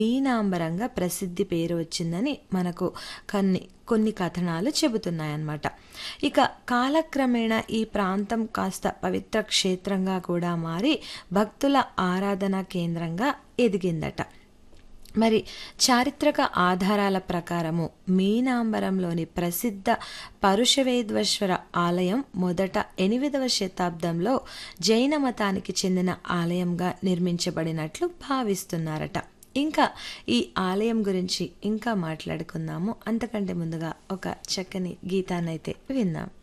మీనాంబరంగా ప్రసిద్ధి పేరు వచ్చిందని మనకు కొన్ని కొన్ని కథనాలు చెబుతున్నాయన్నమాట ఇక కాలక్రమేణా ఈ ప్రాంతం కాస్త పవిత్ర క్షేత్రంగా కూడా మారి భక్తుల ఆరాధనా కేంద్రంగా ఎదిగిందట మరి చారిత్రక ఆధారాల ప్రకారము మీనాంబరంలోని ప్రసిద్ధ పరుషవేద్వేశ్వర ఆలయం మొదట ఎనిమిదవ శతాబ్దంలో జైన మతానికి చెందిన ఆలయంగా నిర్మించబడినట్లు భావిస్తున్నారట ఇంకా ఈ ఆలయం గురించి ఇంకా మాట్లాడుకుందాము అంతకంటే ముందుగా ఒక చక్కని గీతాన్నైతే విందాం